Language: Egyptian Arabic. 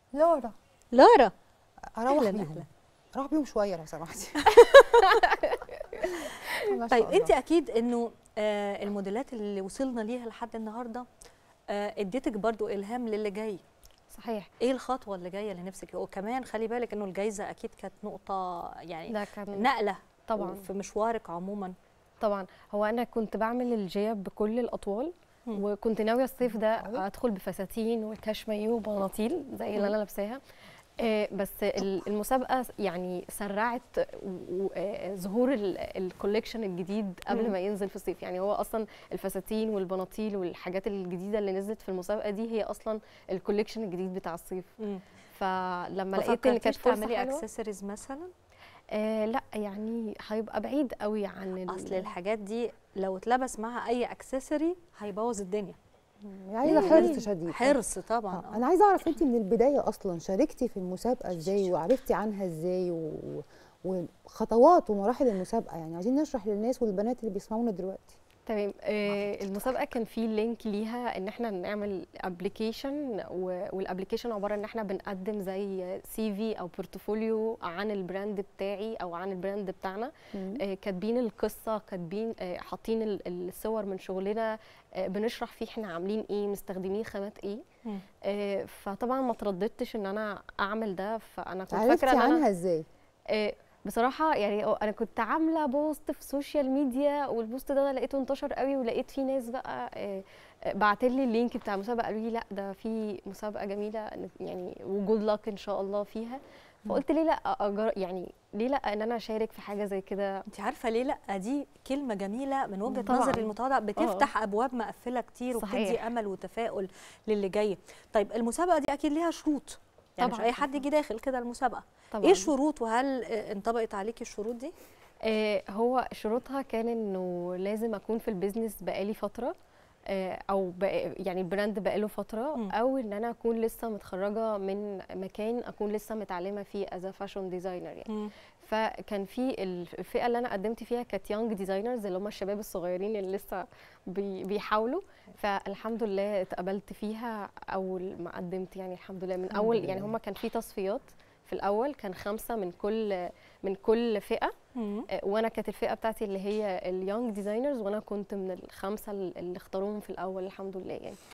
لورا لارا اروح أهلاً، بيهم أهلاً. اروح بيهم شويه لو سمحتي ما شاء طيب الله. انت اكيد انه آه الموديلات اللي وصلنا ليها لحد النهارده آه اديتك برضو الهام للي جاي صحيح ايه الخطوه اللي جايه اللي نفسك وكمان خلي بالك انه الجايزه اكيد كانت نقطه يعني ده كان نقله طبعا في مشوارك عموما طبعا هو انا كنت بعمل الجيب بكل الاطوال مم. وكنت ناويه الصيف ده أوي. ادخل بفساتين وكاشمايو وبناطيل زي مم. اللي انا لابساها آه، بس ال- المسابقه يعني سرعت و- آه، ظهور ال- الكوليكشن الجديد قبل مم. ما ينزل في الصيف يعني هو اصلا الفساتين والبناطيل والحاجات الجديده اللي نزلت في المسابقه دي هي اصلا الكوليكشن الجديد بتاع الصيف مم. فلما ما لقيت ان كانت فكرتيش فرصه تعملي حلوه اكسسوارز مثلا آه لا يعني هيبقى بعيد قوي عن ال- اصل الحاجات دي لو اتلبس معاها اي اكسسوري هيبوظ الدنيا يعني عايزه ليه؟ حرص شديد حرص طبعا آه. آه. انا عايزه اعرف انت من البدايه اصلا شاركتي في المسابقه ازاي وعرفتي عنها ازاي و... وخطوات ومراحل المسابقه يعني عايزين نشرح للناس والبنات اللي بيسمعونا دلوقتي تمام آه المسابقه كان في لينك ليها ان احنا نعمل ابلكيشن والابلكيشن عباره ان احنا بنقدم زي سي في او بورتفوليو عن البراند بتاعي او عن البراند بتاعنا آه كاتبين القصه كاتبين آه حاطين ال- الصور من شغلنا آه بنشرح فيه احنا عاملين ايه مستخدمين خامات ايه مم. آه فطبعا ما ترددتش ان انا اعمل ده فانا كنت عرفتي فاكره ان انا عنها ازاي آه، بصراحة يعني أه انا كنت عاملة بوست في السوشيال ميديا والبوست ده أنا لقيته انتشر قوي ولقيت في ناس بقى بعتلي اللينك بتاع المسابقة قالوا لي لا ده في مسابقة جميلة يعني وجود لك ان شاء الله فيها فقلت ليه لا أجر يعني ليه لا ان انا اشارك في حاجة زي كده انت عارفه ليه لا دي كلمه جميله من وجهه طبعاً. نظر المتواضعه بتفتح ابواب مقفله كتير وبتدي صحيح. امل وتفاؤل للي جاي طيب المسابقه دي اكيد ليها شروط يعني مش طبعاً. اي حد يجي داخل كده المسابقه طبعا ايه الشروط وهل آه، انطبقت عليكي الشروط دي آه، هو شروطها كان انه لازم اكون في البيزنس بقالي فتره آه، او بق- يعني البراند بقاله فتره مم. او ان انا اكون لسه متخرجه من مكان اكون لسه متعلمه فيه از فاشن ديزاينر يعني فكان في الفئه اللي انا قدمت فيها كانت يونج ديزاينرز اللي هم الشباب الصغيرين اللي لسه بي- بيحاولوا فالحمد لله اتقبلت فيها اول ما قدمت يعني الحمد لله من الحمد اول لله. يعني هم كان في تصفيات في الاول كان خمسه من كل من كل فئه مم. آه، وانا كانت الفئه بتاعتي اللي هي اليونج ديزاينرز وانا كنت من الخمسه اللي اختاروهم في الاول الحمد لله يعني